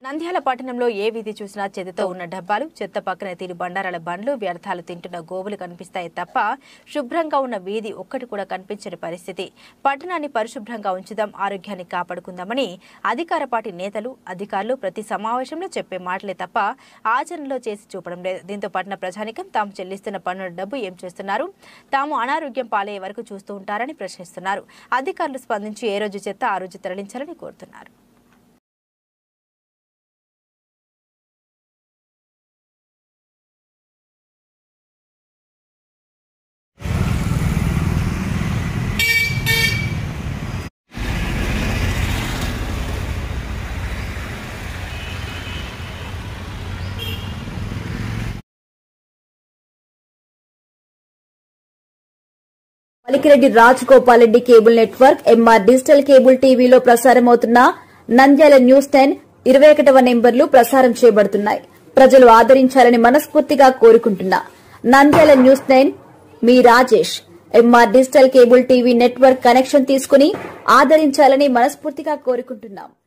నంద్యాల పట్టణంలో ఏ వీధి చూసినా చెత్తతో ఉన్న డబ్బాలు చెత్త పక్కన తీరు బండారాల బండ్లు వ్యర్థాలు తింటున్న గోవులు కనిపిస్తాయి తప్ప శుభ్రంగా ఉన్న వీధి ఒక్కటి కూడా కనిపించని పరిస్థితి పట్టణాన్ని పరిశుభ్రంగా ఉంచుదాం ఆరోగ్యాన్ని కాపాడుకుందామని అధికార పార్టీ నేతలు అధికారులు ప్రతి సమావేశంలో చెప్పే మాటలే తప్ప ఆచరణలో చేసి చూపడం లేదు దీంతో పట్టణ ప్రజానికం తాము చెల్లిస్తున్న పన్నుల డబ్బు ఏం చేస్తున్నారు తాము అనారోగ్యం పాలయ్యే వరకు చూస్తూ ఉంటారని ప్రశ్నిస్తున్నారు అధికారులు స్పందించి ఏ రోజు చెత్త ఆ రోజు తరలించాలని కోరుతున్నారు Malikireddy Raj Gopal Reddy cable network MR digital cable టీవీలో ప్రసారమవుతున్న నంద్యాల న్యూస్ టెన్ ఇరవై ఒకటవ నెంబర్లు ప్రసారం చేయబడుతున్నాయి ప్రజలు ఆదరించాలని మనస్ఫూర్తిగా కోరుకుంటున్నా నంద్యాల న్యూస్ టెన్ మీ Rajesh MR digital cable TV network connection తీసుకుని ఆదరించాలని మనస్ఫూర్తిగా కోరుకుంటున్నాం